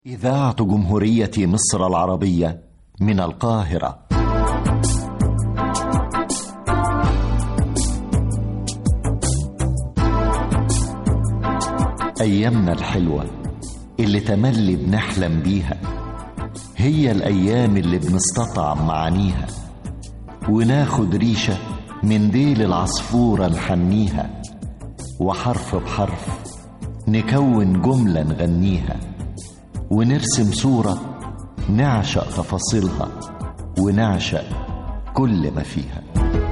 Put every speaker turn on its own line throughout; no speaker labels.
إذاعة جمهورية مصر العربية من القاهرة أيامنا الحلوة اللي تملي بنحلم بيها هي الأيام اللي بنستطعم معانيها وناخد ريشة من ديل العصفورة نحنيها وحرف بحرف نكون جملة نغنيها ونرسم صورة نعشق تفاصيلها ونعشق كل ما فيها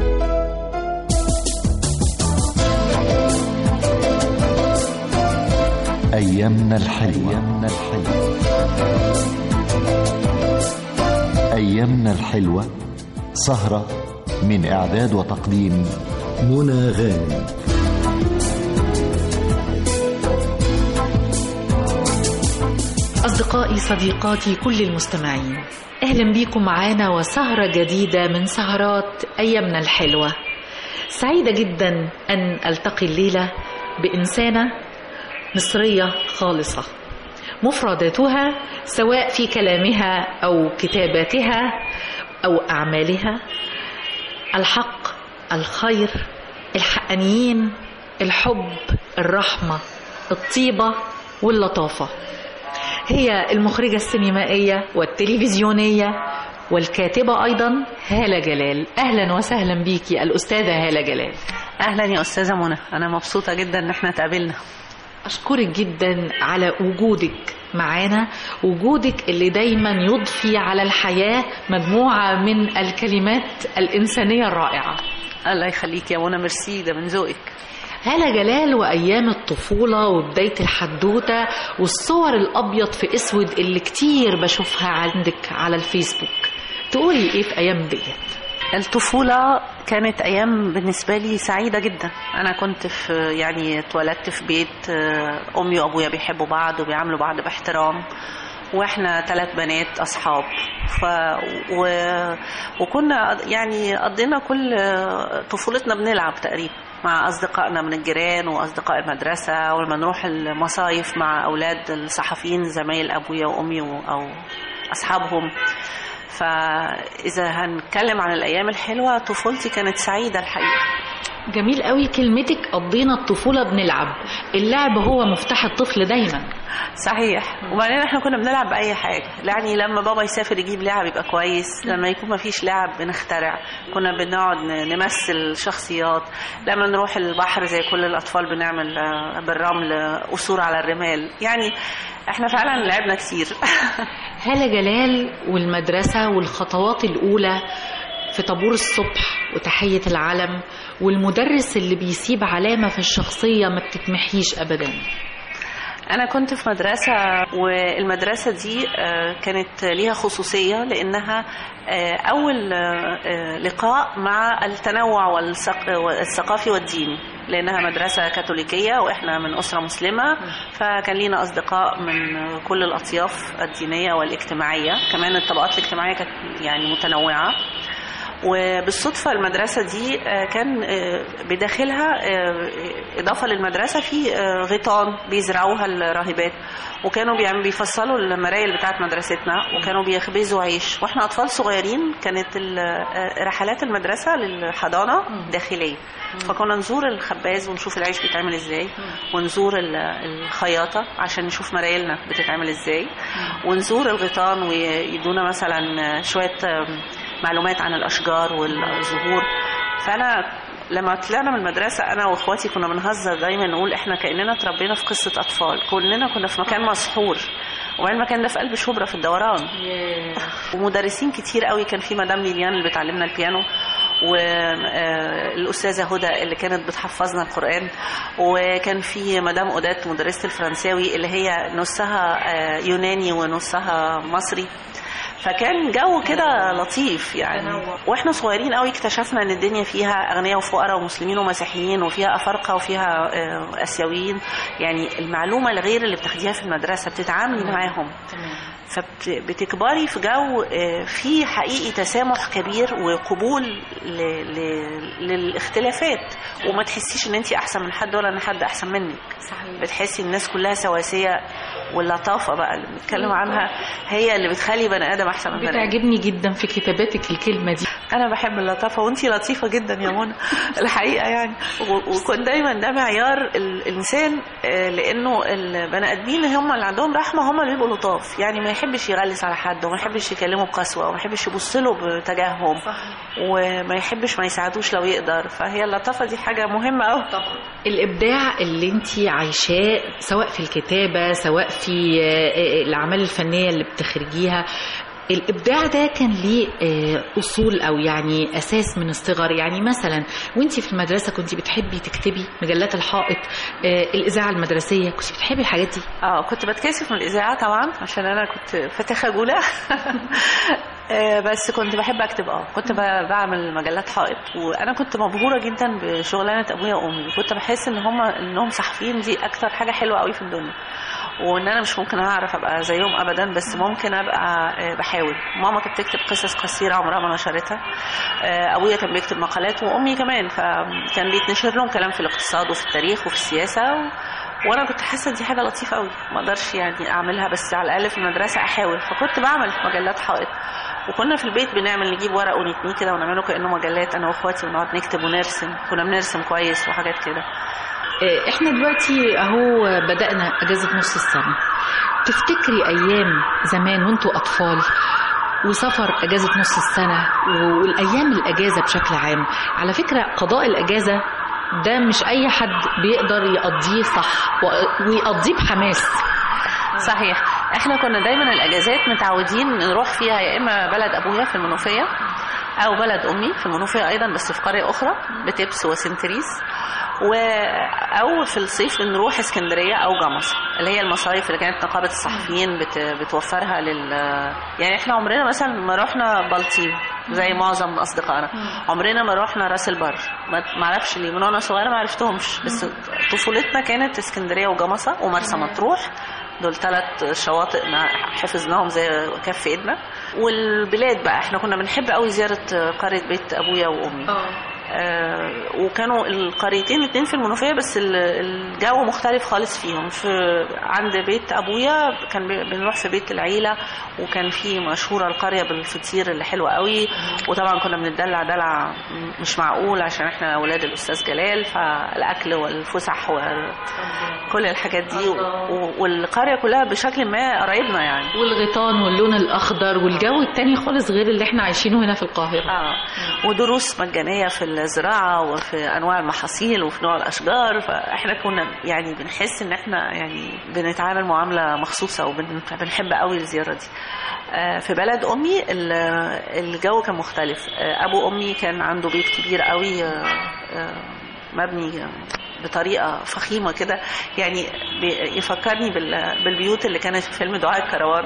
أيامنا الحلوة أيامنا الحلوة أيامنا الحلوة سهرة من إعداد وتقديم منى غانم
أصدقائي صديقاتي كل المستمعين أهلا بيكم معانا وسهرة جديدة من سهرات أيامنا الحلوة سعيدة جدا أن ألتقي الليلة بإنسانة مصرية خالصة مفرداتها سواء في كلامها أو كتاباتها أو أعمالها الحق الخير الحقانيين الحب الرحمة الطيبة واللطافة هي المخرجة السينمائية والتلفزيونية والكاتبة أيضا هالة جلال أهلا وسهلا بيكي الأستاذة هالة جلال
اهلا يا استاذه منى انا مبسوطه جدا ان احنا اتقابلنا
أشكرك جدا على وجودك معانا وجودك اللي دايما يضفي على الحياة مجموعة من الكلمات الإنسانية الرائعة
الله يخليك يا منى ميرسي ده من ذوقك
هالة جلال وأيام الطفولة وبداية الحدوتة والصور الأبيض في أسود اللي كتير بشوفها عندك على الفيسبوك تقولي إيه في أيام ديت
الطفولة كانت أيام بالنسبة لي سعيدة جدا أنا كنت في يعني اتولدت في بيت آه، أمي وأبويا بيحبوا بعض وبيعاملوا بعض باحترام واحنا ثلاث بنات اصحاب ف و... وكنا يعني قضينا كل طفولتنا بنلعب تقريبا مع اصدقائنا من الجيران واصدقاء المدرسه ولما نروح المصايف مع اولاد الصحفيين زمايل ابويا وامي و... او اصحابهم فاذا هنتكلم عن الايام الحلوه طفولتي كانت سعيده الحقيقه
جميل قوي كلمتك قضينا الطفولة بنلعب اللعب هو مفتاح الطفل دايما
صحيح وبعدين احنا كنا بنلعب باي حاجه يعني لما بابا يسافر يجيب لعب يبقى كويس لما يكون ما فيش لعب بنخترع كنا بنقعد ن- نمثل شخصيات لما نروح البحر زي كل الاطفال بنعمل آه، بالرمل آه، قصور على الرمال يعني احنا فعلا لعبنا كتير
هالة جلال والمدرسة والخطوات الأولى في طابور الصبح وتحية العلم والمدرس اللي بيسيب علامة في الشخصية ما بتتمحيش أبدا
أنا كنت في مدرسة والمدرسة دي آه، كانت ليها خصوصية لأنها آه، أول آه، آه، لقاء مع التنوع والثق- والثقافي والديني لأنها مدرسة كاثوليكية وإحنا من أسرة مسلمة فكان لينا أصدقاء من كل الأطياف الدينية والاجتماعية كمان الطبقات الاجتماعية كانت يعني متنوعة وبالصدفة المدرسة دي آه، كان آه، بداخلها آه، إضافة للمدرسة في آه، غيطان بيزرعوها الراهبات وكانوا بيعملوا بيفصلوا المرايل بتاعت مدرستنا وكانوا بيخبزوا عيش واحنا أطفال صغيرين كانت ال- آه، رحلات المدرسة للحضانة داخلية فكنا نزور الخباز ونشوف العيش بيتعمل ازاي ونزور ال- الخياطة عشان نشوف مرايلنا بتتعمل ازاي ونزور الغيطان ويدونا مثلا شوية آم، معلومات عن الاشجار والزهور فانا لما طلعنا من المدرسة أنا وإخواتي كنا بنهزر دايما نقول إحنا كأننا اتربينا في قصة أطفال كلنا كنا في مكان مسحور وبعدين المكان ده في قلب شبرا في الدوران ومدرسين كتير قوي كان في مدام ليليان اللي بتعلمنا البيانو والأستاذة هدى اللي كانت بتحفظنا القرآن وكان في مدام أودات مدرسة الفرنساوي اللي هي نصها آه، يوناني ونصها مصري فكان جو كده لطيف يعني
تنوع.
واحنا صغيرين قوي اكتشفنا ان الدنيا فيها اغنياء وفقراء ومسلمين ومسيحيين وفيها افارقه وفيها آه، اسيويين يعني المعلومه الغير اللي بتاخديها في المدرسه بتتعاملي معاهم
تمام
فبتكبري في جو آه، فيه حقيقي تسامح كبير وقبول ل- ل- للاختلافات وما تحسيش ان انت احسن من حد ولا ان حد احسن منك
صحيح
بتحسي الناس كلها سواسيه واللطافه بقى اللي بنتكلم عنها هي اللي بتخلي بني ادم احسن من بني ادم
بتعجبني جدا في كتاباتك الكلمه دي
انا بحب اللطافه وانتي لطيفه جدا يا منى الحقيقه يعني و- وكنت دايما ده معيار الانسان آه، لانه البني ادمين هم اللي عندهم رحمه هم اللي بيبقوا لطاف يعني ما يحبش يغلس على حد وما يحبش يكلمه بقسوه وما يحبش يبص له بتجاههم وما يحبش ما يساعدوش لو يقدر فهي اللطافه دي حاجه مهمه قوي
طبعا الابداع اللي انت عايشاه سواء في الكتابه سواء في آه، آه، الاعمال الفنيه اللي بتخرجيها الابداع ده كان ليه آه، اصول او يعني اساس من الصغر يعني مثلا وانت في المدرسه كنت بتحبي تكتبي مجلات الحائط آه، الاذاعه المدرسيه كنت بتحبي الحاجات دي
اه كنت بتكسف من الاذاعه طبعا عشان انا كنت فتاه خجوله آه، بس كنت بحب اكتب اه كنت ب- بعمل مجلات حائط وانا كنت مبهوره جدا بشغلانه ابويا وامي كنت بحس ان هم انهم صحفيين دي اكتر حاجه حلوه قوي في الدنيا وان انا مش ممكن اعرف ابقى زيهم ابدا بس ممكن ابقى آه، بحاول ماما كانت بتكتب قصص قصيره عمرها ما نشرتها آه، ابويا كان بيكتب مقالات وامي كمان فكان بيتنشر لهم كلام في الاقتصاد وفي التاريخ وفي السياسه و... وانا كنت حاسه دي حاجه لطيفه قوي ما اقدرش يعني اعملها بس على الاقل في المدرسه احاول فكنت بعمل مجلات حائط وكنا في البيت بنعمل نجيب ورق ونتنيه كده ونعمله كانه مجلات انا واخواتي ونقعد نكتب ونرسم كنا بنرسم كويس وحاجات كده
آه، احنا دلوقتي اهو بدأنا اجازة نص السنة تفتكري ايام زمان وانتوا اطفال وسفر اجازة نص السنة والايام الاجازة بشكل عام على فكرة قضاء الاجازة ده مش اي حد بيقدر يقضيه صح و- ويقضيه بحماس
صحيح احنا كنا دايما الاجازات متعودين نروح فيها يا اما بلد ابويا في المنوفيه او بلد امي في المنوفيه ايضا بس في قريه اخرى بتبس وسنتريس و او في الصيف بنروح اسكندريه او جمصه اللي هي المصايف اللي كانت نقابه الصحفيين بت... بتوفرها لل يعني احنا عمرنا مثلا ما رحنا بلطيم زي معظم اصدقائنا عمرنا ما رحنا راس البر ما ما اعرفش ليه من وانا صغيره ما عرفتهمش بس طفولتنا كانت اسكندريه وجمصه ومرسى مطروح دول ثلاث شواطئ ما حفظناهم زي كف ايدنا والبلاد بقى احنا كنا بنحب قوي زياره قريه بيت ابويا وامي آه وكانوا القريتين الاثنين في المنوفيه بس ال- الجو مختلف خالص فيهم في عند بيت ابويا كان بي- بنروح في بيت العيله وكان في مشهوره القريه بالفطير اللي حلوه قوي وطبعا كنا بنتدلع دلع م- مش معقول عشان احنا اولاد الاستاذ جلال فالاكل والفسح وكل الحاجات دي و- والقريه كلها بشكل ما قرايبنا يعني
والغيطان واللون الاخضر والجو التاني خالص غير اللي احنا عايشينه هنا في القاهرة
اه ودروس مجانيه في الزراعه وفي انواع المحاصيل وفي نوع الاشجار فاحنا كنا يعني بنحس ان احنا يعني بنتعامل معامله مخصوصه وبنحب قوي الزياره دي آه، في بلد امي ال- الجو كان مختلف آه، ابو امي كان عنده بيت كبير قوي آه، آه، مبني بطريقه فخيمه كده يعني بي- يفكرني بال- بالبيوت اللي كانت في فيلم دعاء الكروان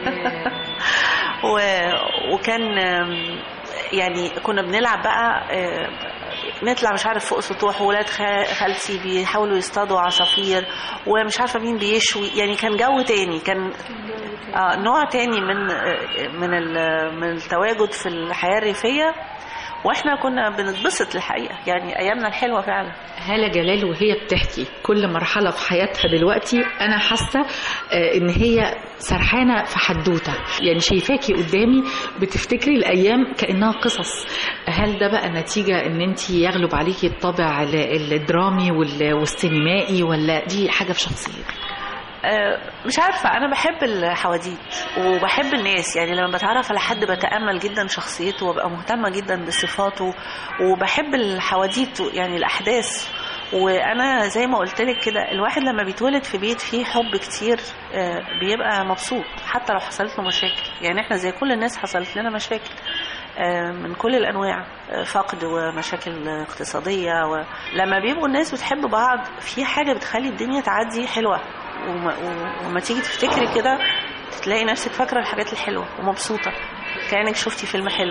و- وكان آم، يعني كنا بنلعب بقى آه، نطلع مش عارف فوق سطوح وولاد خا- خالتي بيحاولوا يصطادوا عصافير ومش عارفه مين بيشوي يعني كان جو تاني كان آه نوع تاني من آه، من ال- من التواجد في الحياه الريفيه واحنا كنا بنتبسط الحقيقه يعني ايامنا الحلوه فعلا
هالة جلال وهي بتحكي كل مرحلة في حياتها دلوقتي أنا حاسة آه، إن هي سرحانة في حدوتة يعني شايفاكي قدامي بتفتكري الأيام كأنها قصص هل ده بقى نتيجة إن أنت يغلب عليكي الطابع ال- الدرامي وال- والسينمائي ولا دي حاجة في شخصيتك؟
آه، مش عارفة أنا بحب الحواديت وبحب الناس يعني لما بتعرف على حد بتأمل جدا شخصيته وببقى مهتمة جدا بصفاته وبحب الحواديت يعني الأحداث وأنا زي ما قلت لك كده الواحد لما بيتولد في بيت فيه حب كتير آه، بيبقى مبسوط حتى لو حصلت له مشاكل يعني احنا زي كل الناس حصلت لنا مشاكل آه، من كل الانواع آه، فقد ومشاكل اقتصاديه ولما بيبقوا الناس بتحب بعض في حاجه بتخلي الدنيا تعدي حلوه وما, وما تيجي تفتكري كده تلاقي نفسك فاكره الحاجات الحلوه ومبسوطه كانك شفتي فيلم حلو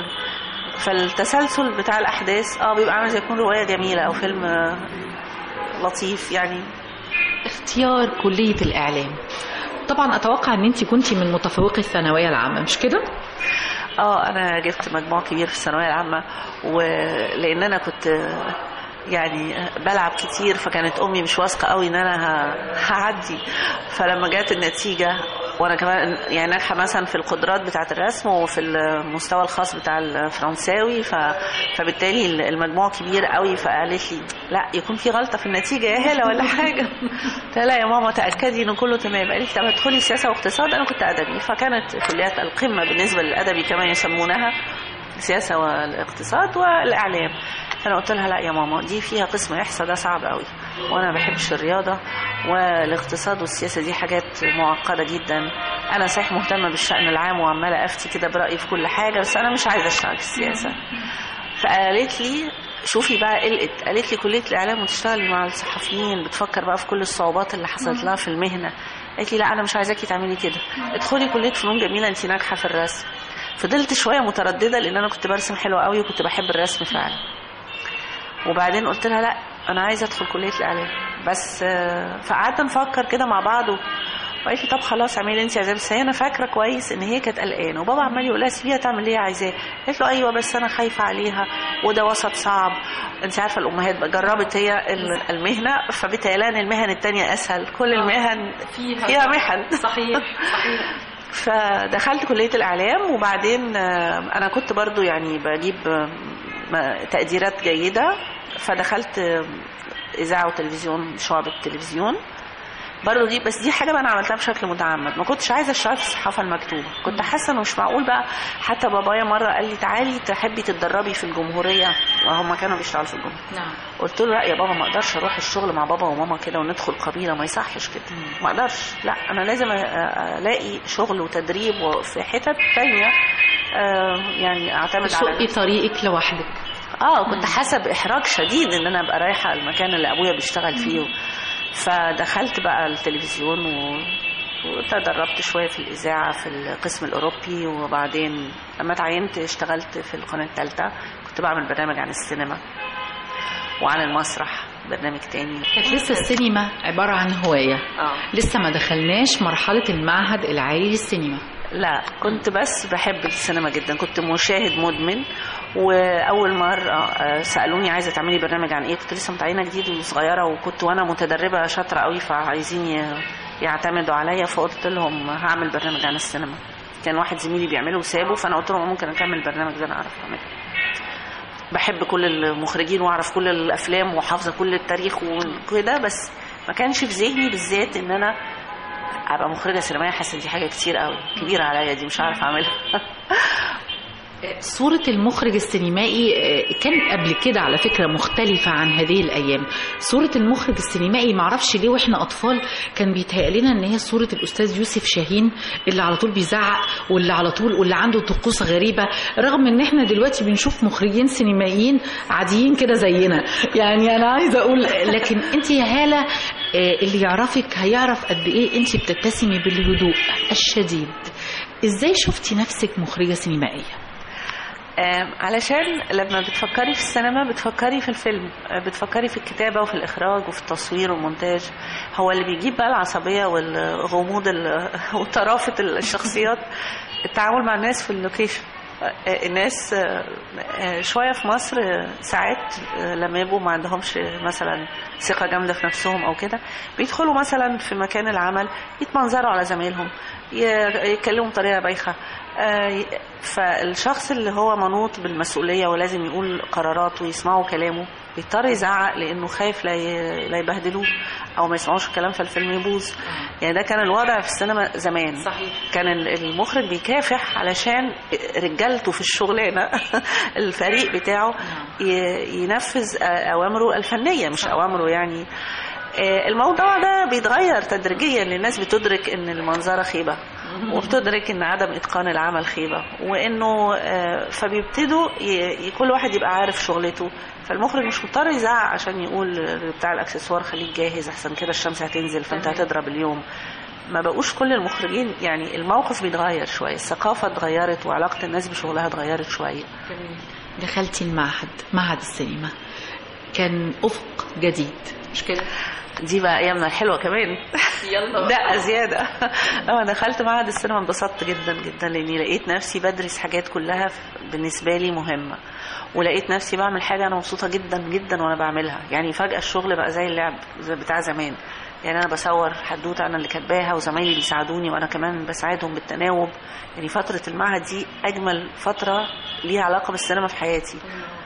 فالتسلسل بتاع الاحداث اه بيبقى عامل زي يكون روايه جميله او فيلم آه، لطيف يعني
اختيار كلية الإعلام طبعا أتوقع أن أنت كنتي من متفوقي الثانوية العامة مش كده؟
اه انا جبت مجموع كبير في الثانويه العامه ولان انا كنت آه، يعني بلعب كتير فكانت امي مش واثقه قوي ان انا ه- هعدي فلما جت النتيجه وانا كمان يعني ناجحه مثلا في القدرات بتاعه الرسم وفي المستوى الخاص بتاع الفرنساوي ف... فبالتالي المجموع كبير قوي فقالت لي لا يكون في غلطه في النتيجه يا هلا ولا حاجه قلت لها لا يا ماما تاكدي ان كله تمام قالت لي طب ادخلي سياسه واقتصاد انا كنت ادبي فكانت كليات القمه بالنسبه للادبي كما يسمونها السياسه والاقتصاد والاعلام فانا قلت لها لا يا ماما دي فيها قسم احصاء ده صعب قوي وانا ما بحبش الرياضه والاقتصاد والسياسه دي حاجات معقده جدا انا صحيح مهتمه بالشان العام وعماله افتي كده برايي في كل حاجه بس انا مش عايزه اشتغل في السياسه فقالت لي شوفي بقى قلقت قالت لي كليه الاعلام وتشتغلي مع الصحفيين بتفكر بقى في كل الصعوبات اللي حصلت لها في المهنه قالت لي لا انا مش عايزاكي تعملي كده ادخلي كليه فنون جميله انت ناجحه في الرسم فضلت شويه متردده لان انا كنت برسم حلو قوي وكنت بحب الرسم فعلا وبعدين قلت لها لا انا عايزه ادخل كليه الاعلام بس آه، فقعدنا نفكر كده مع بعض و- وقالت لي طب خلاص اعملي انت عايزاه بس هي انا فاكره كويس ان هي كانت قلقانه وبابا عمال يقول لها سيبيها تعمل اللي هي عايزاه قالت له ايوه بس انا خايفه عليها وده وسط صعب انت عارفه الامهات بقى جربت هي ال- المهنه فبتهيألها ان المهن التانية اسهل كل المهن فيها محن
صحيح صحيح
فدخلت كلية الإعلام وبعدين آه، أنا كنت برضو يعني بجيب آه، ما- تقديرات جيدة فدخلت آه، إذاعة وتلفزيون شعب التلفزيون برضه دي بس دي حاجه بقى انا عملتها بشكل متعمد ما كنتش عايزه اشتغل في الصحافه المكتوبه كنت حاسه انه مش معقول بقى حتى بابايا مره قال لي تعالي تحبي تتدربي في الجمهوريه وهم كانوا بيشتغلوا في الجمهوريه
نعم
قلت له لا يا بابا ما اقدرش اروح الشغل مع بابا وماما كده وندخل قبيله ما يصحش كده ما اقدرش لا انا لازم أ- أ- الاقي شغل وتدريب في حتت تانية آه، يعني اعتمد على
تشقي طريقك لوحدك
اه كنت حاسه باحراج شديد ان انا ابقى رايحه المكان اللي ابويا بيشتغل فيه فدخلت بقى التلفزيون و... وتدربت شويه في الاذاعه في القسم الاوروبي وبعدين لما اتعينت اشتغلت في القناه الثالثه كنت بعمل برنامج عن السينما وعن المسرح برنامج تاني
كانت لسه السينما عبارة عن هواية
اه
لسه ما دخلناش مرحلة المعهد العالي للسينما
لا كنت بس بحب السينما جدا كنت مشاهد مدمن واول مره آه، سالوني عايزه تعملي برنامج عن ايه كنت لسه متعينه جديد وصغيره وكنت وانا متدربه شاطره قوي فعايزين ي- يعتمدوا عليا فقلت لهم هعمل برنامج عن السينما كان واحد زميلي بيعمله وسابه فانا قلت لهم ممكن اكمل البرنامج ده انا اعرف اعمله بحب كل المخرجين واعرف كل الافلام وحافظه كل التاريخ وكده بس ما كانش في ذهني بالذات ان انا ابقى مخرجه سينمائيه حاسه دي حاجه كتير قوي كبيره عليا دي مش عارفه اعملها
صورة المخرج السينمائي آه، كانت قبل كده على فكرة مختلفة عن هذه الأيام صورة المخرج السينمائي معرفش ليه وإحنا أطفال كان بيتهيأ لنا إن هي صورة الأستاذ يوسف شاهين اللي على طول بيزعق واللي على طول واللي عنده طقوس غريبة رغم إن إحنا دلوقتي بنشوف مخرجين سينمائيين عاديين كده زينا يعني أنا عايزة أقول لكن أنت يا هالة آه، اللي يعرفك هيعرف قد إيه أنت بتتسمي بالهدوء الشديد إزاي شفتي نفسك مخرجة سينمائية؟
آم، علشان لما بتفكري في السينما بتفكري في الفيلم آه، بتفكري في الكتابة وفي الإخراج وفي التصوير والمونتاج هو اللي بيجيب بقى العصبية والغموض ال- وطرافة الشخصيات التعامل مع الناس في اللوكيشن آه، الناس آه، آه، شوية في مصر آه، ساعات آه، لما يبقوا ما عندهمش مثلا ثقة جامدة في نفسهم أو كده بيدخلوا مثلا في مكان العمل يتمنظروا على زمايلهم ي- يتكلموا بطريقة بايخة آه، ي- فالشخص اللي هو منوط بالمسؤولية ولازم يقول قرارات ويسمعوا كلامه بيضطر يزعق لأنه خايف لا ي- لا يبهدلوه أو ما يسمعوش الكلام فالفيلم يبوظ يعني ده كان الوضع في السينما زمان
صحيح
كان ال- المخرج بيكافح علشان رجالته في الشغلانه الفريق بتاعه ي- ينفذ اوامره الفنيه مش اوامره يعني آه، الموضوع ده بيتغير تدريجيا للناس بتدرك ان المنظره خيبه وبتدرك ان عدم اتقان العمل خيبه وانه آه، فبيبتدوا ي- ي- كل واحد يبقى عارف شغلته فالمخرج مش مضطر يزعق عشان يقول بتاع الاكسسوار خليك جاهز احسن كده الشمس هتنزل فانت
تمام.
هتضرب اليوم ما بقوش كل المخرجين يعني الموقف بيتغير شويه الثقافه اتغيرت وعلاقه الناس بشغلها اتغيرت شويه
دخلتي المعهد معهد السينما كان افق جديد مش كده
دي بقى ايامنا الحلوه كمان
يلا
لا زياده لما دخلت معهد السينما انبسطت جدا جدا لاني لقيت نفسي بدرس حاجات كلها بالنسبه لي مهمه ولقيت نفسي بعمل حاجه انا مبسوطه جدا جدا وانا بعملها يعني فجاه الشغل بقى زي اللعب زي بتاع زمان يعني انا بصور حدوته انا اللي كاتباها وزمايلي بيساعدوني وانا كمان بساعدهم بالتناوب يعني فتره المعهد دي اجمل فتره ليها علاقه بالسينما في حياتي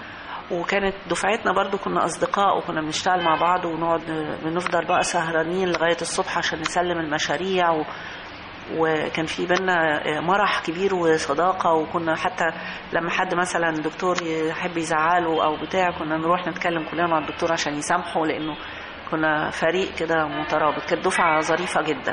وكانت دفعتنا برضو كنا اصدقاء وكنا بنشتغل مع بعض ونقعد بنفضل بقى سهرانين لغايه الصبح عشان نسلم المشاريع و... وكان في بينا مرح كبير وصداقه وكنا حتى لما حد مثلا دكتور يحب يزعله او بتاع كنا نروح نتكلم كلنا مع الدكتور عشان يسامحه لانه كنا فريق كده مترابط كانت دفعه ظريفه جدا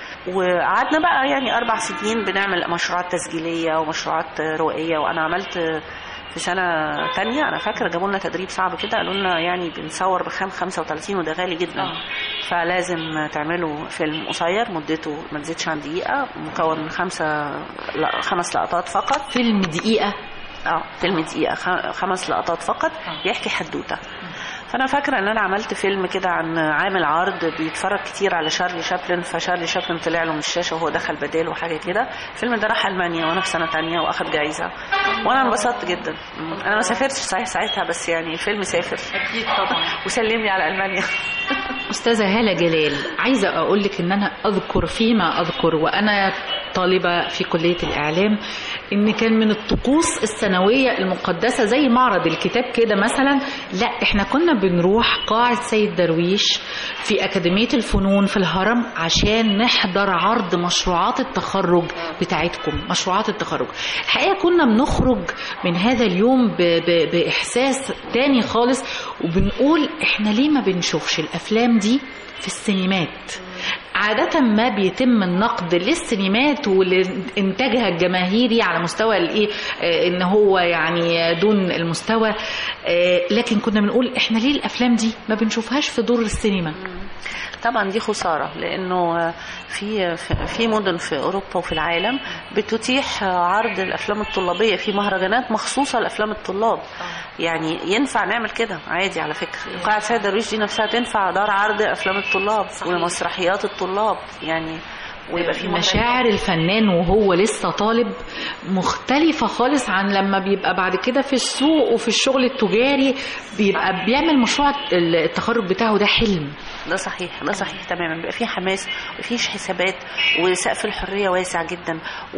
وقعدنا بقى يعني اربع سنين بنعمل مشروعات تسجيليه ومشروعات روائيه وانا عملت في سنة تانية أنا فاكرة جابوا لنا تدريب صعب كده قالوا لنا يعني بنصور بخام 35 وده غالي جدا
آه.
فلازم تعملوا فيلم قصير مدته ما تزيدش عن دقيقة مكون من خمسة لا خمس لقطات فقط
فيلم دقيقة
اه فيلم دقيقة خ- خمس لقطات فقط
آه.
يحكي حدوتة فأنا فاكرة إن أنا عملت فيلم كده عن عامل عرض بيتفرج كتير على شارلي شابلن فشارلي شابلن طلع له من الشاشة وهو دخل بداله وحاجة كده الفيلم ده راح ألمانيا وأنا في سنة تانية وأخد جايزة وأنا انبسطت جدا أنا ما سافرتش صحيح ساعتها بس يعني الفيلم سافر
أكيد طبعا
وسلم لي على ألمانيا
أستاذة هالة جلال عايزة أقول لك إن أنا أذكر فيما أذكر وأنا طالبة في كلية الإعلام إن كان من الطقوس السنوية المقدسة زي معرض الكتاب كده مثلا لا إحنا كنا بنروح قاعة سيد درويش في أكاديمية الفنون في الهرم عشان نحضر عرض مشروعات التخرج بتاعتكم مشروعات التخرج الحقيقة كنا بنخرج من هذا اليوم ب... ب... بإحساس تاني خالص وبنقول إحنا ليه ما بنشوفش الأفلام دي في السينمات عادة ما بيتم النقد للسينمات ولإنتاجها الجماهيري على مستوى الإيه آه، إن هو يعني دون المستوى آه، لكن كنا بنقول إحنا ليه الأفلام دي ما بنشوفهاش في دور السينما
طبعا دي خسارة لأنه في في مدن في أوروبا وفي العالم بتتيح عرض الأفلام الطلابية في مهرجانات مخصوصة لأفلام الطلاب يعني ينفع نعمل كده عادي على فكرة قاعة سيد درويش دي نفسها تنفع دار عرض أفلام الطلاب ومسرحيات الطلاب يعني ويبقى في مهرجان.
مشاعر الفنان وهو لسه طالب مختلفة خالص عن لما بيبقى بعد كده في السوق وفي الشغل التجاري بيبقى بيعمل مشروع التخرج بتاعه ده حلم
ده صحيح ده صحيح تماما بيبقى فيه حماس ومفيش حسابات وسقف الحريه واسع جدا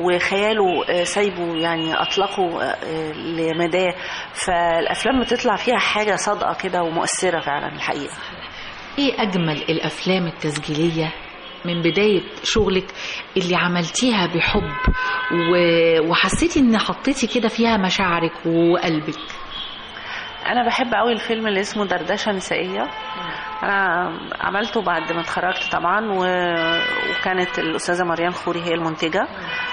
وخياله آه، سايبه يعني اطلقه آه، لمداه فالافلام بتطلع فيها حاجه صادقه كده ومؤثره فعلا الحقيقه
ايه اجمل الافلام التسجيليه من بداية شغلك اللي عملتيها بحب و... وحسيتي ان حطيتي كده فيها مشاعرك وقلبك
انا بحب قوي الفيلم اللي اسمه دردشه نسائيه انا عملته بعد ما اتخرجت طبعا و... وكانت الاستاذه مريم خوري هي المنتجه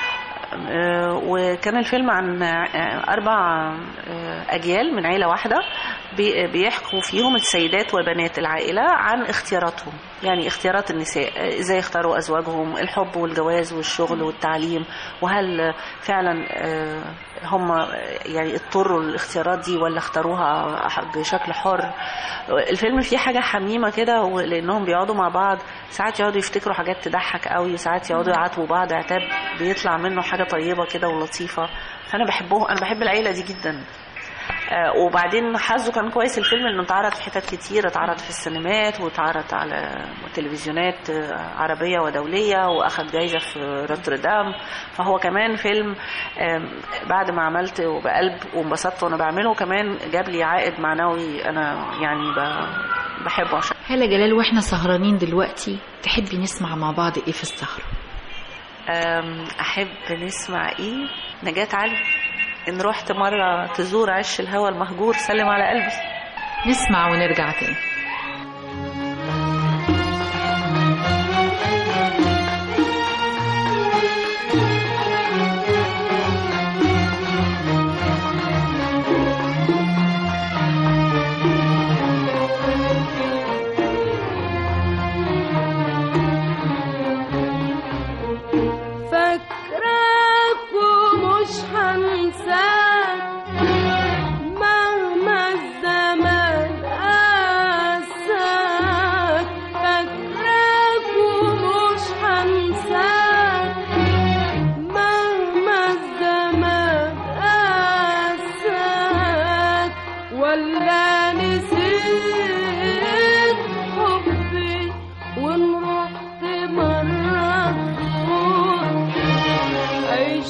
آه، وكان الفيلم عن آه، أربع آه، أجيال من عيلة واحدة بي- بيحكوا فيهم السيدات وبنات العائلة عن اختياراتهم يعني اختيارات النساء آه، ازاي يختاروا أزواجهم الحب والجواز والشغل والتعليم وهل فعلا آه، هم يعني اضطروا للاختيارات دي ولا اختاروها بشكل حر الفيلم فيه حاجة حميمة كده لأنهم بيقعدوا مع بعض ساعات يقعدوا يفتكروا حاجات تضحك قوي وساعات يقعدوا يعاتبوا بعض عتاب بيطلع منه حاجة طيبة كده ولطيفة فأنا بحبه أنا بحب العيلة دي جدا آه، وبعدين حظه كان كويس الفيلم انه اتعرض في حتت كتير اتعرض في السينمات واتعرض على تلفزيونات آه، عربية ودولية واخد جايزة في روتردام فهو كمان فيلم آم، بعد ما عملت وبقلب وانبسطت وانا بعمله كمان جاب لي عائد معنوي انا يعني ب- بحبه عشان
هلا جلال واحنا سهرانين دلوقتي تحبي نسمع مع بعض ايه في السهرة
آم، احب نسمع ايه نجاة علي ان رحت مرة تزور عش الهوى المهجور سلم على قلبي
نسمع ونرجع تاني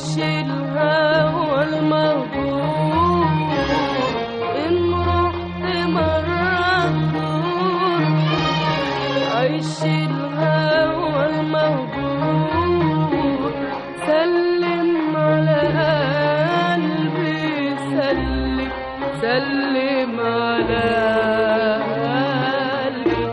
عيش الهوى المهجور إن رحت مرة تزور عيش الهوى المهجور سلم على قلبي سلم سلم على قلبي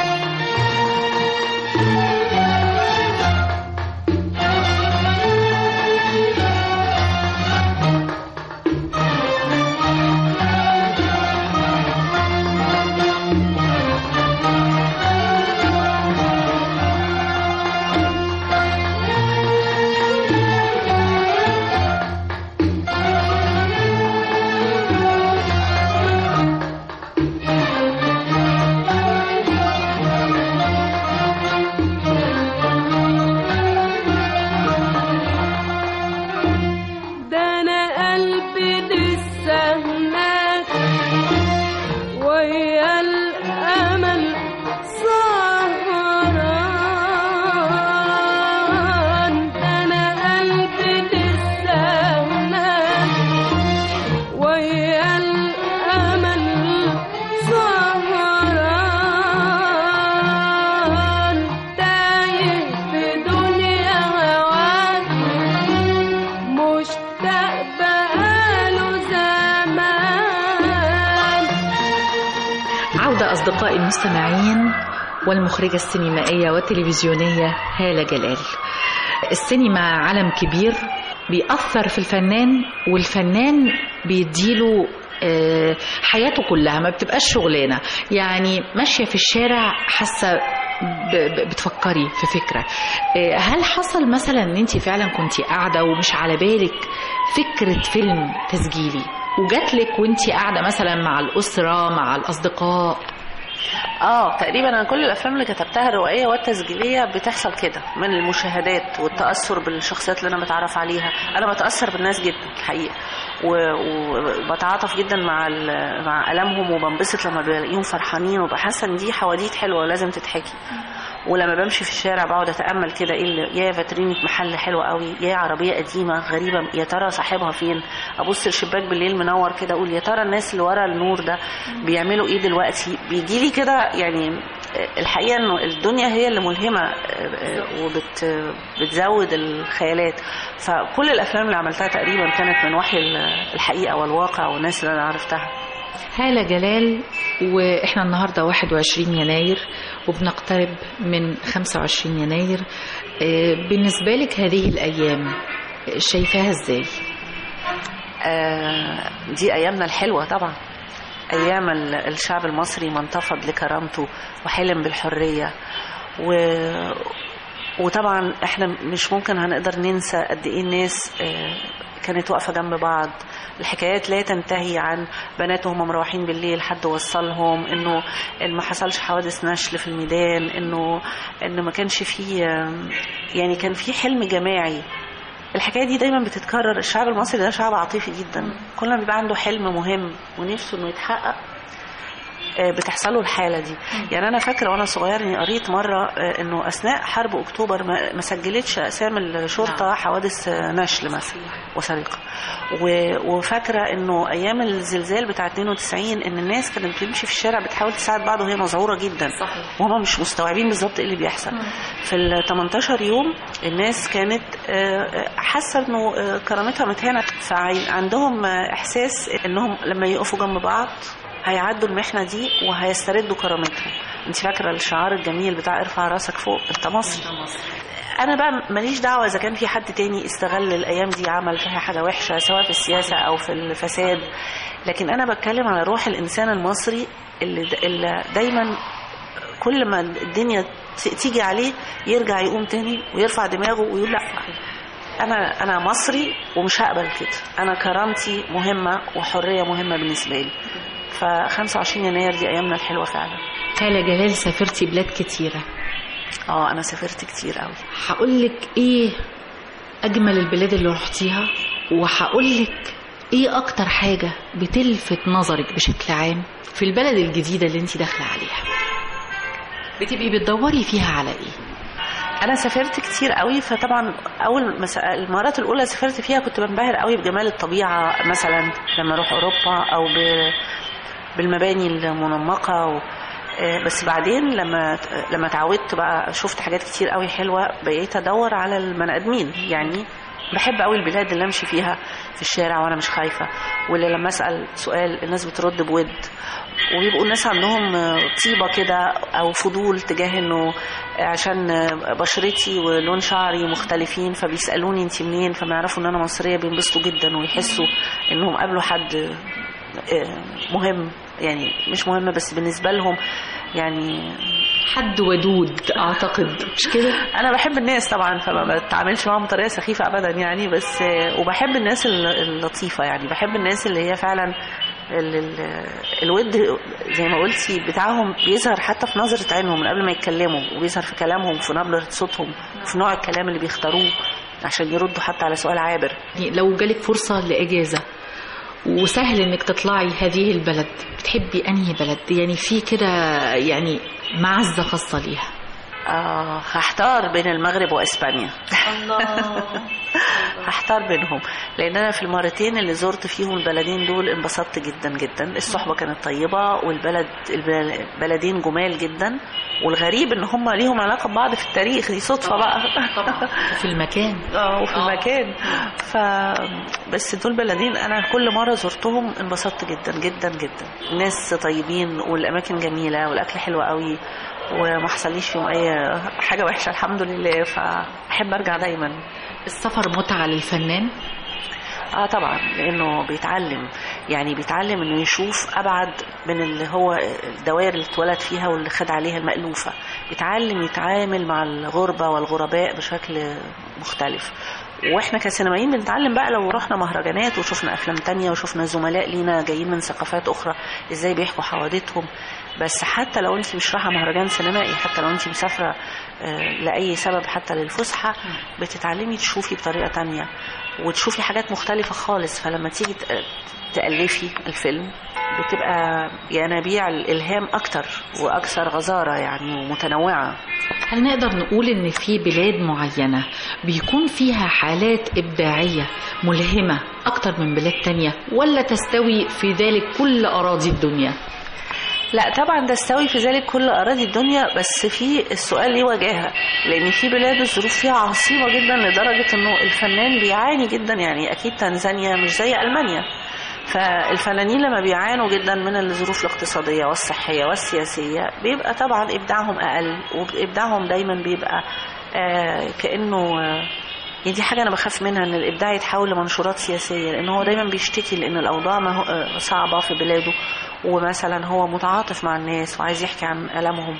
ده انا قلبي لسه هناك ويا الامل سهران ده انا قلبي لسه هناك ويا الامل سهران تايه في دنيا هواك مشتاق بقاله زمان
عودة أصدقائي المستمعين والمخرجة السينمائية والتلفزيونية هالة جلال السينما عالم كبير بيأثر في الفنان والفنان بيديله آه، حياته كلها ما بتبقاش شغلانة يعني ماشية في الشارع حاسة ب- ب- بتفكري في فكرة آه، هل حصل مثلا ان انت فعلا كنت قاعدة ومش على بالك فكرة فيلم تسجيلي وجات لك وانت قاعدة مثلا مع الأسرة مع الأصدقاء
اه تقريبا انا كل الافلام اللي كتبتها الروائيه والتسجيليه بتحصل كده من المشاهدات والتاثر بالشخصيات اللي انا بتعرف عليها انا بتاثر بالناس جدا الحقيقه و- وبتعاطف جدا مع ال- مع الامهم وبنبسط لما بلاقيهم فرحانين وببقى حاسه ان دي حواديت حلوه ولازم تتحكي ولما بمشي في الشارع بقعد اتامل كده ايه اللي يا فاترينة محل حلو قوي يا عربيه قديمه غريبه يا ترى صاحبها فين ابص الشباك بالليل منور كده اقول يا ترى الناس اللي ورا النور ده بيعملوا ايه دلوقتي بيجي لي كده يعني الحقيقه انه الدنيا هي اللي ملهمه وبت بتزود الخيالات فكل الافلام اللي عملتها تقريبا كانت من وحي الحقيقه والواقع والناس اللي انا عرفتها
هالة جلال واحنا النهارده 21 يناير وبنقترب من 25 يناير آه، بالنسبة لك هذه الأيام شايفاها ازاي؟
آه، دي ايامنا الحلوه طبعا ايام ال- الشعب المصري ما انتفض لكرامته وحلم بالحريه و وطبعا احنا مش ممكن هنقدر ننسى قد ايه الناس آه، كانت واقفه جنب بعض الحكايات لا تنتهي عن بنات وهم مروحين بالليل حد وصلهم انه ان ما حصلش حوادث نشل في الميدان انه انه ما كانش فيه آم، يعني كان في حلم جماعي الحكايه دي دايما بتتكرر الشعب المصري ده شعب عاطفي جدا كل ما بيبقى عنده حلم مهم ونفسه انه يتحقق آه، بتحصل له الحاله دي يعني انا فاكره وانا صغير اني قريت مره آه، انه اثناء حرب اكتوبر ما ما سجلتش اقسام الشرطه حوادث آه، نشل مثلا وسرقه و- وفاكره انه ايام الزلزال بتاع 92 ان الناس كانت بتمشي في الشارع بتحاول تساعد بعض وهي مذعوره جدا
صحيح.
وهم مش مستوعبين بالظبط ايه اللي بيحصل في ال 18 يوم الناس كانت آه، آه، حاسه انه آه، كرامتها متهانه فعندهم آه، احساس انهم لما يقفوا جنب بعض هيعدوا المحنه دي وهيستردوا كرامتهم انت فاكره الشعار الجميل بتاع ارفع راسك فوق انت مصري انا بقى ماليش دعوه اذا كان في حد تاني استغل الايام دي عمل فيها حاجه وحشه سواء في السياسه او في الفساد لكن انا بتكلم على روح الانسان المصري اللي, اللي دايما كل ما الدنيا ت- تيجي عليه يرجع يقوم تاني ويرفع دماغه ويقول لا انا انا مصري ومش هقبل كده انا كرامتي مهمه وحريه مهمه بالنسبه لي ف 25 يناير دي ايامنا الحلوه فعلا
هالة جلال سافرتي بلاد كتيرة
اه انا سافرت كتير قوي
هقول لك ايه اجمل البلاد اللي رحتيها وهقول لك ايه اكتر حاجة بتلفت نظرك بشكل عام في البلد الجديدة اللي انت داخلة عليها بتبقي بتدوري فيها على ايه
انا سافرت كتير قوي فطبعا اول مس... المرات الاولى سافرت فيها كنت بنبهر قوي بجمال الطبيعه مثلا لما اروح اوروبا او ب... بالمباني المنمقه و... آه، بس بعدين لما لما اتعودت بقى شفت حاجات كتير قوي حلوه بقيت ادور على البني ادمين يعني بحب قوي البلاد اللي امشي فيها في الشارع وانا مش خايفه واللي لما اسال سؤال الناس بترد بود وبيبقوا الناس عندهم طيبه كده او فضول تجاه انه عشان بشرتي ولون شعري مختلفين فبيسالوني انت منين فما يعرفوا ان انا مصريه بينبسطوا جدا ويحسوا انهم قابلوا حد مهم يعني مش مهم بس بالنسبه لهم يعني
حد ودود اعتقد مش كده
انا بحب الناس طبعا فما بتعاملش معاهم بطريقه سخيفه ابدا يعني بس وبحب الناس اللطيفه يعني بحب الناس اللي هي فعلا ال- ال- الود زي ما قلتي بتاعهم بيظهر حتى في نظرة عينهم من قبل ما يتكلموا وبيظهر في كلامهم في نبرة صوتهم في نوع الكلام اللي بيختاروه عشان يردوا حتى على سؤال عابر
يعني لو جالك فرصة لإجازة وسهل انك تطلعي هذه البلد بتحبي انهي بلد يعني في كده يعني معزة خاصة ليها
آه هحتار بين المغرب واسبانيا هحتار بينهم لان انا في المرتين اللي زرت فيهم البلدين دول انبسطت جدا جدا الصحبه كانت طيبه والبلد البلدين جمال جدا والغريب ان هم ليهم علاقه ببعض في التاريخ دي صدفه بقى
في المكان
اه وفي المكان ف بس دول بلدين انا كل مره زرتهم انبسطت جدا جدا جدا الناس طيبين والاماكن جميله والاكل حلو قوي وما حصليش فيهم اي حاجه وحشه الحمد لله فاحب ارجع دايما
السفر متعة للفنان
اه طبعا لانه بيتعلم يعني بيتعلم انه يشوف ابعد من اللي هو الدوائر اللي اتولد فيها واللي خد عليها المألوفة بيتعلم يتعامل مع الغربة والغرباء بشكل مختلف واحنا كسينمائيين بنتعلم بقى لو رحنا مهرجانات وشفنا افلام تانية وشفنا زملاء لينا جايين من ثقافات اخرى ازاي بيحكوا حوادثهم بس حتى لو انت مش رايحه مهرجان سينمائي حتى لو انت مسافره آه، لاي سبب حتى للفسحه بتتعلمي تشوفي بطريقه تانية وتشوفي حاجات مختلفه خالص فلما تيجي ت- تالفي الفيلم بتبقى ينابيع الالهام اكتر واكثر غزاره يعني ومتنوعه
هل نقدر نقول ان في بلاد معينة بيكون فيها حالات ابداعية ملهمة اكتر من بلاد تانية ولا تستوي في ذلك كل اراضي الدنيا
لا طبعا ده استوي في ذلك كل اراضي الدنيا بس في السؤال ليه وجاهه لان في بلاد الظروف فيها عصيبه جدا لدرجه انه الفنان بيعاني جدا يعني اكيد تنزانيا مش زي المانيا فالفنانين لما بيعانوا جدا من الظروف الاقتصاديه والصحيه والسياسيه بيبقى طبعا ابداعهم اقل وابداعهم دايما بيبقى آه كانه آه يعني دي حاجة أنا بخاف منها إن الإبداع يتحول لمنشورات سياسية لأن هو دايما بيشتكي لأن الأوضاع ما هو آه، صعبة في بلاده ومثلا هو متعاطف مع الناس وعايز يحكي عن ألمهم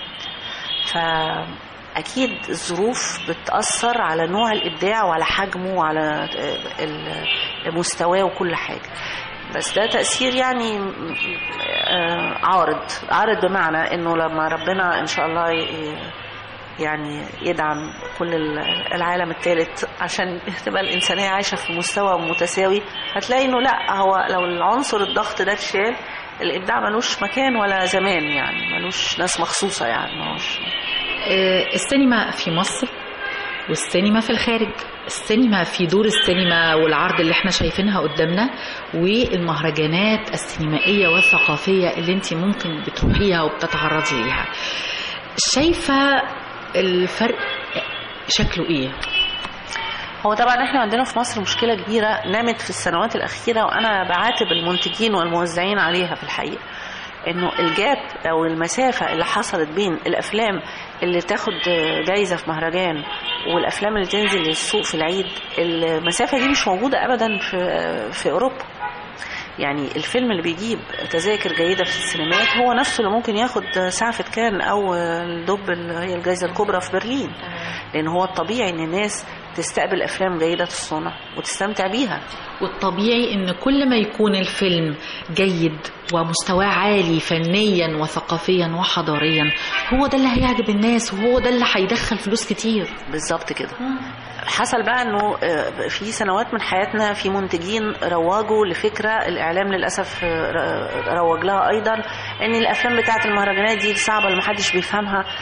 فأكيد الظروف بتأثر على نوع الإبداع وعلى حجمه وعلى آه، ال- مستواه وكل حاجة بس ده تأثير يعني آه، عارض عارض بمعنى إنه لما ربنا إن شاء الله ي- يعني يدعم كل ال- العالم الثالث عشان تبقى الإنسانية عايشة في مستوى متساوي هتلاقي إنه لا هو لو العنصر الضغط ده اتشال الإبداع ملوش مكان ولا زمان يعني ملوش ناس مخصوصة يعني ملوش
آه، السينما في مصر والسينما في الخارج السينما في دور السينما والعرض اللي احنا شايفينها قدامنا والمهرجانات السينمائية والثقافية اللي انت ممكن بتروحيها وبتتعرضي ليها شايفة الفرق شكله ايه
هو طبعا احنا عندنا في مصر مشكلة كبيرة نامت في السنوات الأخيرة وأنا بعاتب المنتجين والموزعين عليها في الحقيقة انه الجاب او المسافة اللي حصلت بين الافلام اللي تاخد جايزة في مهرجان والافلام اللي تنزل للسوق في العيد المسافة دي مش موجودة ابدا في في اوروبا يعني الفيلم اللي بيجيب تذاكر جيدة في السينمات هو نفسه اللي ممكن ياخد سعفة كان أو الدب اللي هي الجائزة الكبرى في برلين لأن هو الطبيعي إن الناس تستقبل أفلام جيدة الصنع وتستمتع بيها
والطبيعي ان كل ما يكون الفيلم جيد ومستواه عالي فنيا وثقافيا وحضاريا هو ده اللي هيعجب الناس وهو ده اللي هيدخل فلوس كتير
بالظبط كده حصل بقى انه آه، في سنوات من حياتنا في منتجين رواجوا لفكره الاعلام للاسف آه، ر- روج لها ايضا ان الافلام بتاعه المهرجانات دي صعبه اللي محدش بيفهمها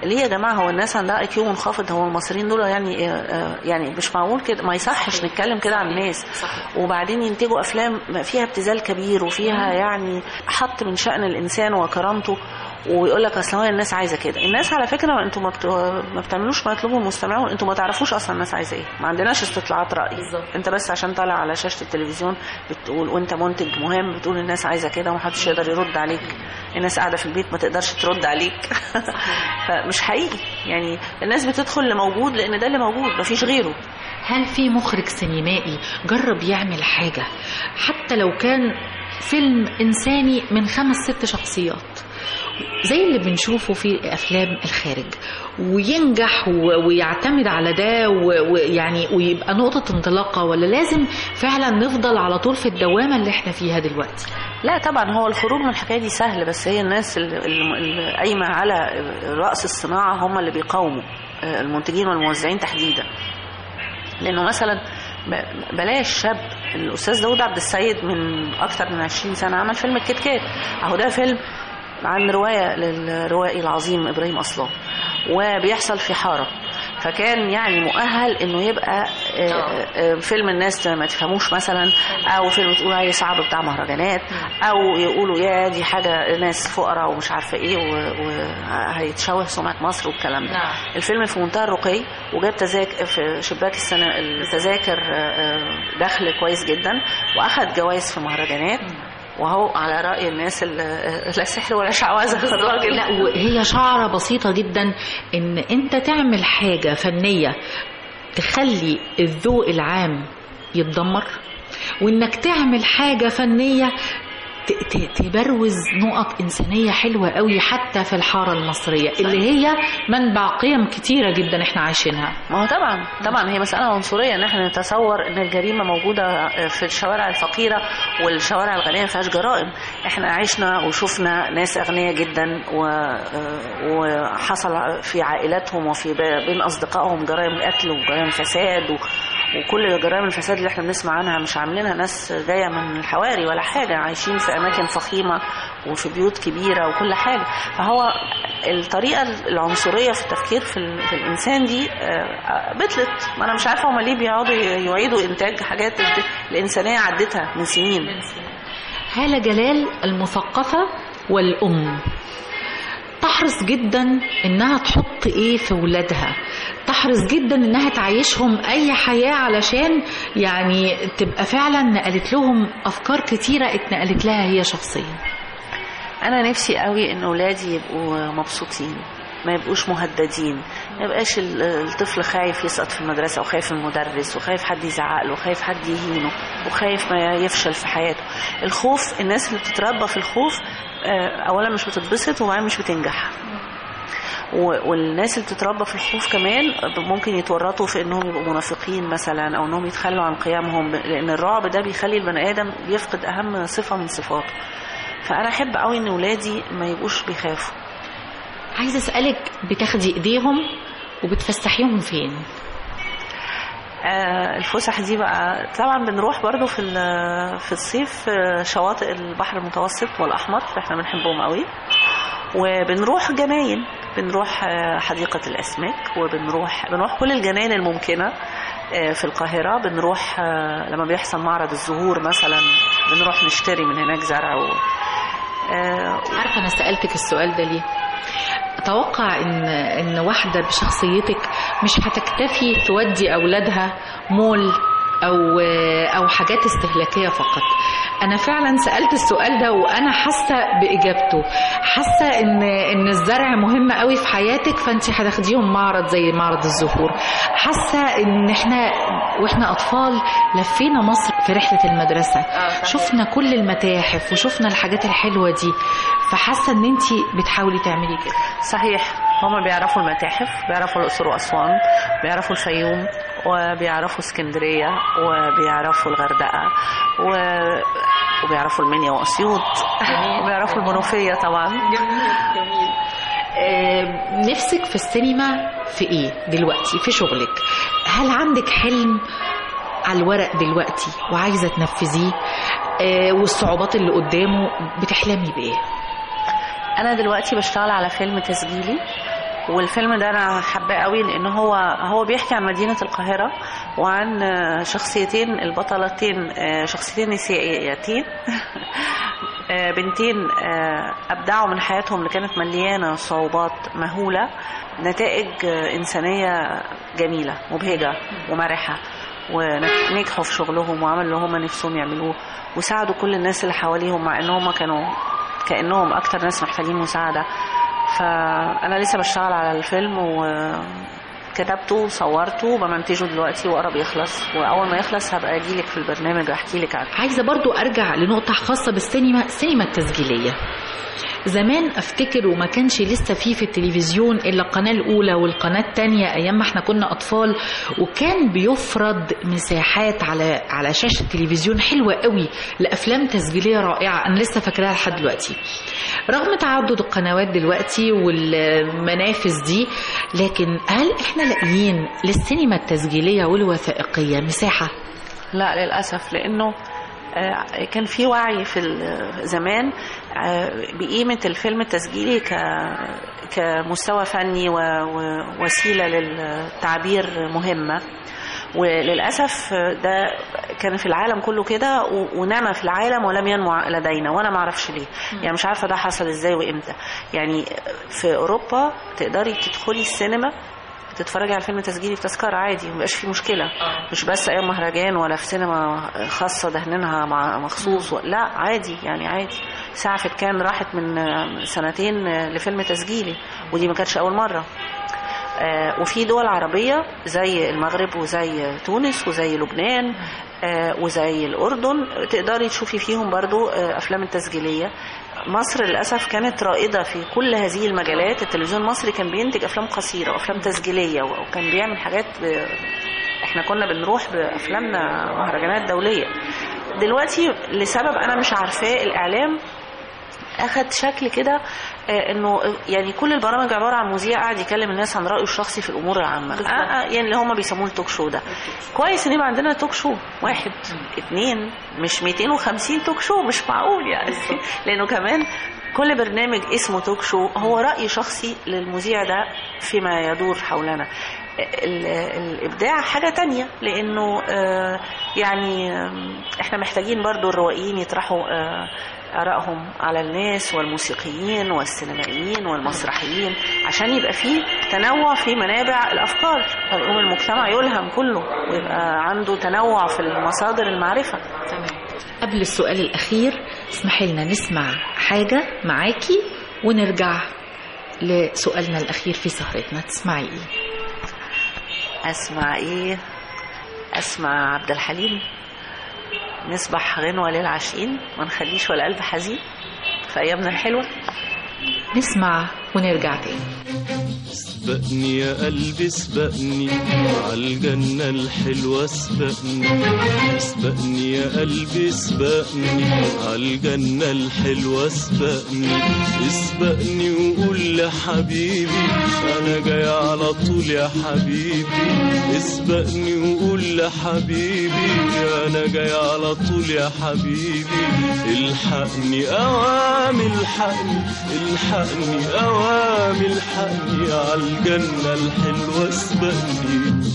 ليه يا جماعه هو الناس عندها اي كيو منخفض هو المصريين دول يعني آه، آه، يعني مش معقول كده ما يصحش نتكلم كده عن الناس وبعدين ينتجوا افلام فيها ابتذال كبير وفيها يعني حط من شأن الانسان وكرامته ويقول لك اصل هو الناس عايزه كده الناس على فكره انتوا ما, بت... ما بتعملوش ما يطلبه المستمعون انتوا ما تعرفوش اصلا الناس عايزه ايه ما عندناش استطلاعات راي
بالظبط.
انت بس عشان طالع على شاشه التلفزيون بتقول وانت منتج مهم بتقول الناس عايزه كده ومحدش يقدر يرد عليك الناس قاعده في البيت ما تقدرش ترد عليك فمش حقيقي يعني الناس بتدخل اللي موجود لان ده اللي موجود مفيش غيره
هل في مخرج سينمائي جرب يعمل حاجة حتى لو كان فيلم إنساني من خمس ست شخصيات زي اللي بنشوفه في أفلام الخارج وينجح و- ويعتمد على ده و- ويعني ويبقى نقطة انطلاقة ولا لازم فعلا نفضل على طول في الدوامة اللي احنا فيها دلوقتي
لا طبعا هو الخروج من الحكايه دي سهل بس هي الناس اللي- اللي اللي قايمه على راس الصناعه هم اللي بيقاوموا آه، المنتجين والموزعين تحديدا لانه مثلا ب- بلاش شاب الاستاذ داود عبد السيد من اكتر من 20 سنه عمل فيلم الكتكات اهو ده فيلم عن روايه للروائي العظيم ابراهيم اصلان وبيحصل في حاره فكان يعني مؤهل انه يبقى آه، آه، فيلم الناس ما تفهموش مثلا او فيلم تقول عليه صعب بتاع مهرجانات او يقولوا يا دي حاجه ناس فقراء ومش عارفه ايه وهيتشوه سمعه مصر والكلام ده
نعم.
الفيلم في منتهى الرقي وجاب تذاكر في شباك السنه التذاكر آه، آه، دخل كويس جدا واخد جوائز في مهرجانات وهو على راي الناس اللي لا سحر ولا شعوذه الراجل
لا وهي شعرة بسيطة جدا ان انت تعمل حاجة فنية تخلي الذوق العام يتدمر وانك تعمل حاجة فنية ت- ت- تبروز نقط إنسانية حلوة قوي حتى في الحارة المصرية اللي هي منبع قيم كتيرة جدا احنا عايشينها
ما هو طبعا طبعا هي مسألة عنصرية ان احنا نتصور ان الجريمة موجودة في الشوارع الفقيرة والشوارع الغنية ما فيهاش جرائم احنا عشنا وشفنا ناس اغنياء جدا و... وحصل في عائلاتهم وفي ب- بين اصدقائهم جرائم قتل وجرائم فساد و... وكل جرائم الفساد اللي احنا بنسمع عنها مش عاملينها ناس جايه من الحواري ولا حاجه عايشين في اماكن فخيمه وفي بيوت كبيره وكل حاجه فهو الطريقه العنصريه في التفكير في, ال... في الانسان دي آه، بطلت ما انا مش عارفه هما ليه بيقعدوا يعيدوا انتاج حاجات الانسانيه عدتها من سنين
هالة جلال المثقفة والأم تحرص جدا انها تحط ايه في ولادها تحرص جدا انها تعيشهم اي حياة علشان يعني تبقى فعلا نقلت لهم افكار كتيرة اتنقلت لها هي شخصيا
انا نفسي قوي ان اولادي يبقوا مبسوطين ما يبقوش مهددين ما يبقاش ال- الطفل خايف يسقط في المدرسة وخايف من المدرس وخايف حد يزعق له وخايف حد يهينه وخايف ما يفشل في حياته الخوف الناس اللي بتتربى في الخوف آه، اولا مش بتتبسط وبعدين مش بتنجح و- والناس اللي بتتربى في الخوف كمان ممكن يتورطوا في انهم يبقوا منافقين مثلا او انهم يتخلوا عن قيمهم لان الرعب ده بيخلي البني ادم بيفقد اهم صفه من صفاته فانا احب قوي ان ولادي ما يبقوش بيخافوا
عايزة اسألك بتاخدي ايديهم وبتفسحيهم فين
آه، الفسح دي بقى طبعا بنروح برضو في ال- في الصيف آه، شواطئ البحر المتوسط والاحمر احنا بنحبهم قوي وبنروح جناين بنروح آه، حديقة الأسماك وبنروح بنروح كل الجناين الممكنة آه، في القاهرة بنروح آه، لما بيحصل معرض الزهور مثلا بنروح نشتري من هناك زرع و... آه،
عارفة أنا سألتك السؤال ده ليه؟ أتوقع إن إن واحدة بشخصيتك مش هتكتفي تودي أولادها مول أو أو حاجات استهلاكية فقط. أنا فعلا سألت السؤال ده وأنا حاسة بإجابته. حاسة إن إن الزرع مهم قوي في حياتك فأنت هتاخديهم معرض زي معرض الزهور. حاسة إن إحنا وإحنا أطفال لفينا مصر في رحلة المدرسة. شفنا كل المتاحف وشفنا الحاجات الحلوة دي. فحاسة إن أنت بتحاولي تعملي كده.
صحيح هما بيعرفوا المتاحف بيعرفوا الأقصر وأسوان بيعرفوا الفيوم وبيعرفوا اسكندرية وبيعرفوا الغردقة و... وبيعرفوا المنيا وأسيوط وبيعرفوا المنوفية طبعا
جميل آه، نفسك في السينما في ايه دلوقتي في شغلك هل عندك حلم على الورق دلوقتي وعايزه تنفذيه آه، والصعوبات اللي قدامه بتحلمي بايه
أنا دلوقتي بشتغل على فيلم تسجيلي والفيلم ده انا حباه قوي لان هو هو بيحكي عن مدينه القاهره وعن آه، شخصيتين البطلتين آه، شخصيتين نسائيتين آه، بنتين آه، ابدعوا من حياتهم اللي كانت مليانه صعوبات مهوله نتائج آه، انسانيه جميله مبهجه ومرحه ونجحوا في شغلهم وعملوا اللي هم نفسهم يعملوه وساعدوا كل الناس اللي حواليهم مع انهم كانوا كانهم اكتر ناس محتاجين مساعده فانا لسه بشتغل على الفيلم وكتبته وصورته وبمنتجه دلوقتي وقرب يخلص واول ما يخلص هبقى اجيلك في البرنامج واحكي لك عنه
عايزة برضو أرجع لنقطة خاصة بالسينما السينما التسجيلية زمان افتكر وما كانش لسه فيه في التلفزيون الا القناه الاولى والقناه الثانيه ايام ما احنا كنا اطفال وكان بيفرض مساحات على على شاشه التلفزيون حلوه قوي لافلام تسجيليه رائعه انا لسه فاكراها لحد دلوقتي رغم تعدد القنوات دلوقتي والمنافذ دي لكن هل احنا لاقيين للسينما التسجيليه والوثائقيه مساحه
لا للاسف لانه آه، كان في وعي في ال- زمان آه، بقيمة الفيلم التسجيلي ك كمستوى فني و- ووسيلة للتعبير مهمة وللأسف ده كان في العالم كله كده و- ونما في العالم ولم ينمو لدينا وأنا ما أعرفش ليه يعني مش عارفة ده حصل إزاي وإمتى يعني في أوروبا تقدري تدخلي السينما تتفرجي على فيلم تسجيلي بتذكرة عادي مبقاش في مشكلة مش بس أيام مهرجان ولا في سينما خاصة دهنينها مع مخصوص و... لا عادي يعني عادي سعفت كان راحت من سنتين لفيلم تسجيلي ودي ما كانتش أول مرة آه، وفي دول عربية زي المغرب وزي تونس وزي لبنان آه، وزي الأردن تقدري تشوفي فيهم برضو آه، أفلام التسجيلية مصر للأسف كانت رائدة في كل هذه المجالات التلفزيون المصري كان بينتج أفلام قصيرة وأفلام تسجيلية وكان بيعمل حاجات ب... احنا كنا بنروح بأفلامنا مهرجانات دولية دلوقتي لسبب أنا مش عارفاه الإعلام اخد شكل كده آه، انه يعني كل البرامج عباره عن مذيع قاعد يكلم الناس عن رايه الشخصي في الامور العامه آه آه يعني اللي هم بيسموه التوك شو ده كويس ان يبقى عندنا توك شو واحد اتنين مش 250 توك شو مش معقول يعني لانه كمان كل برنامج اسمه توك شو هو راي شخصي للمذيع ده فيما يدور حولنا ال- الابداع حاجه تانية لانه آه، يعني آم، احنا محتاجين برضو الروائيين يطرحوا آه، آرائهم على الناس والموسيقيين والسينمائيين والمسرحيين عشان يبقى فيه تنوع في منابع الأفكار فيقوم المجتمع يلهم كله ويبقى عنده تنوع في المصادر المعرفة
قبل السؤال الأخير اسمحي لنا نسمع حاجة معاكي ونرجع لسؤالنا الأخير في سهرتنا تسمعي إيه؟
أسمع إيه أسمع عبد الحليم نصبح غنوة للعاشقين ما نخليش ولا قلب حزين في أيامنا الحلوة
نسمع ونرجع تاني
سبقني يا قلبي سبقني عالجنة الحلوة سبقني سبقني يا قلبي سبقني عالجنة الحلوة سبقني اسبقني وقول لحبيبي أنا جاي على طول يا حبيبي اسبقني وقول لحبيبي أنا جاي على طول يا حبيبي الحقني أوام الحقني الحقني أوام الحقني عالجنة الحلوة اسبقني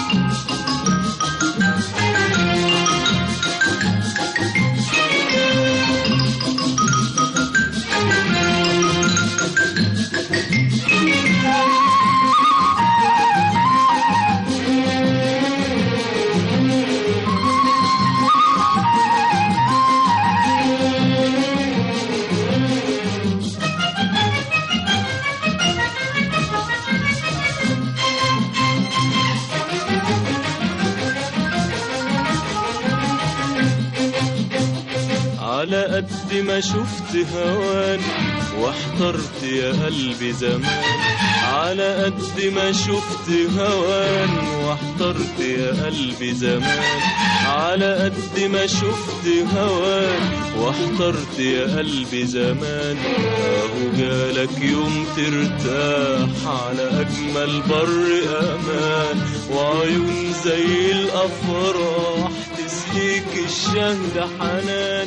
على قد ما شفت هوان واحترت يا قلبي زمان على قد ما شفت هوان واحترت يا قلبي زمان على قد ما شفت هوان واحترت يا قلبي زمان اهو جالك يوم ترتاح على اجمل بر امان وعيون زي الافراح تسيب تسقيك الشهد حنان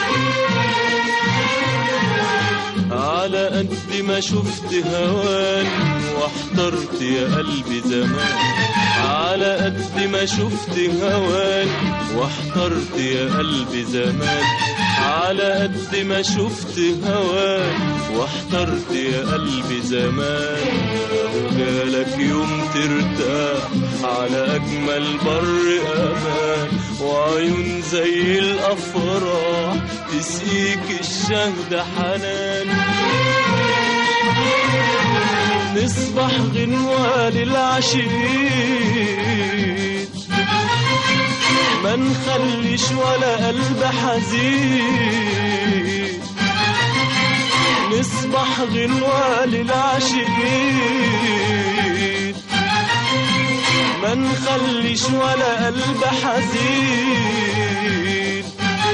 على قد ما شفت هوان واحترت يا قلبي زمان على قد ما شفت هوان واحترت يا قلبي زمان على قد ما شفت هوان واحترت يا قلبي زمان وجالك يوم ترتاح على أجمل بر أمان وعيون زي الأفراح تسقيك الشهد حنان نصبح غنوة للعشيق ما نخليش ولا قلب حزين نصبح غنوة للعاشقين ما نخليش ولا قلب حزين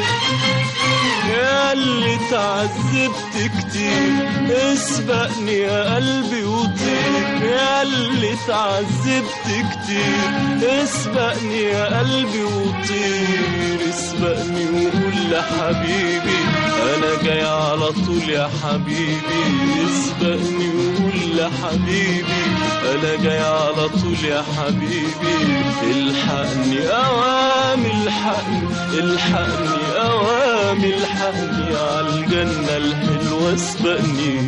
يا اللي تعذبت كتير اسبقني يا قلبي وطير يا اللي تعذبت كتير اسبقني يا قلبي وطير اسبقني وقول لحبيبي انا جاي على طول يا حبيبي اسبقني وقول لحبيبي انا جاي على طول يا حبيبي الحقني اوام الحقني الحقني اوام الحقني على الجنة الحلوة اسبقني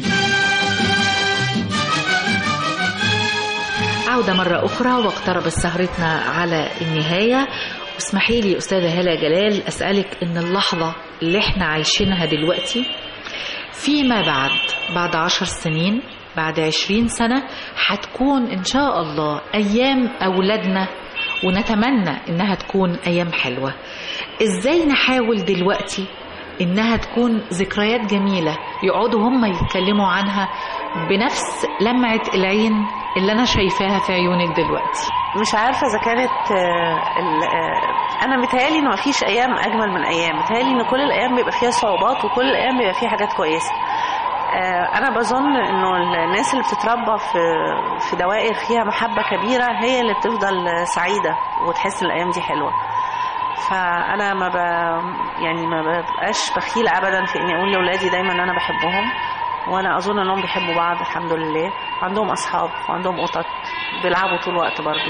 عودة مرة أخرى واقتربت سهرتنا على النهاية واسمحي لي أستاذة هلا جلال أسألك إن اللحظة اللي احنا عايشينها دلوقتي فيما بعد بعد عشر سنين بعد عشرين سنة هتكون إن شاء الله أيام أولادنا ونتمنى إنها تكون أيام حلوة إزاي نحاول دلوقتي إنها تكون ذكريات جميلة يقعدوا هم يتكلموا عنها بنفس لمعة العين اللي أنا شايفاها في عيونك دلوقتي
مش عارفة إذا كانت آه، ال- آه، أنا متهيألي إن مفيش أيام أجمل من أيام متهيألي إن كل الأيام بيبقى فيها صعوبات وكل الأيام بيبقى فيها حاجات كويسة آه، أنا بظن إنه الناس اللي بتتربى في في دوائر فيها محبة كبيرة هي اللي بتفضل سعيدة وتحس إن الأيام دي حلوة فأنا ما ب... يعني ما ببقاش بخيلة أبدا في إني أقول لأولادي دايما إن أنا بحبهم وأنا أظن إنهم بيحبوا بعض الحمد لله وعندهم أصحاب وعندهم قطط بيلعبوا طول الوقت برضو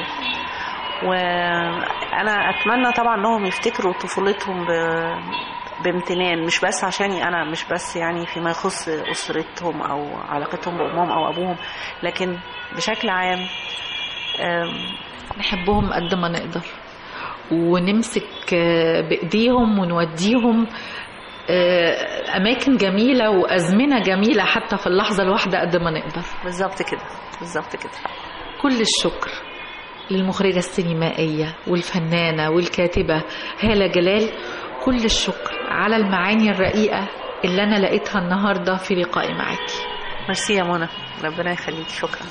وانا اتمنى طبعا انهم يفتكروا طفولتهم ب... بامتنان مش بس عشاني انا مش بس يعني فيما يخص اسرتهم او علاقتهم بامهم او ابوهم لكن بشكل عام أم،
نحبهم قد ما نقدر ونمسك آه، بإيديهم ونوديهم آه، أماكن جميلة وأزمنة جميلة حتى في اللحظة الواحدة قد ما نقدر
بالظبط كده بالظبط كده
كل الشكر للمخرجة السينمائية والفنانة والكاتبة هالة جلال كل الشكر على المعاني الرقيقة اللي أنا لقيتها النهاردة في لقائي معاكي
ميرسي يا منى ربنا يخليك شكرا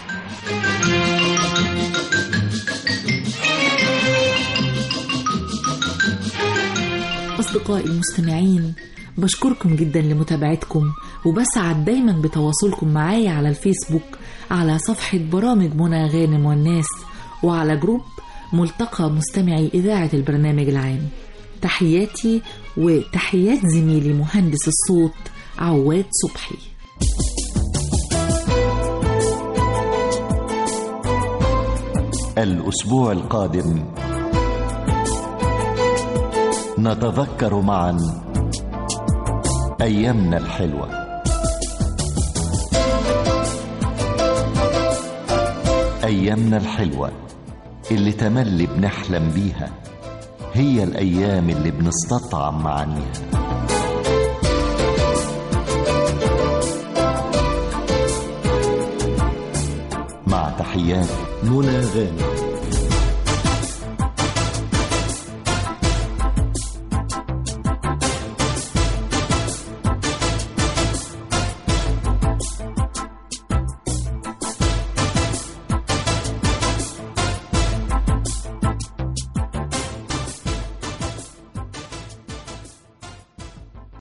أصدقائي المستمعين بشكركم جدا لمتابعتكم وبسعد دايما بتواصلكم معايا على الفيسبوك على صفحة برامج منى غانم والناس وعلى جروب ملتقى مستمعي إذاعة البرنامج العام تحياتي وتحيات زميلي مهندس الصوت عواد صبحي
الأسبوع القادم نتذكر معا أيامنا الحلوة أيامنا الحلوة اللي تملي بنحلم بيها هي الأيام اللي بنستطعم معانيها مع تحيات منى غانم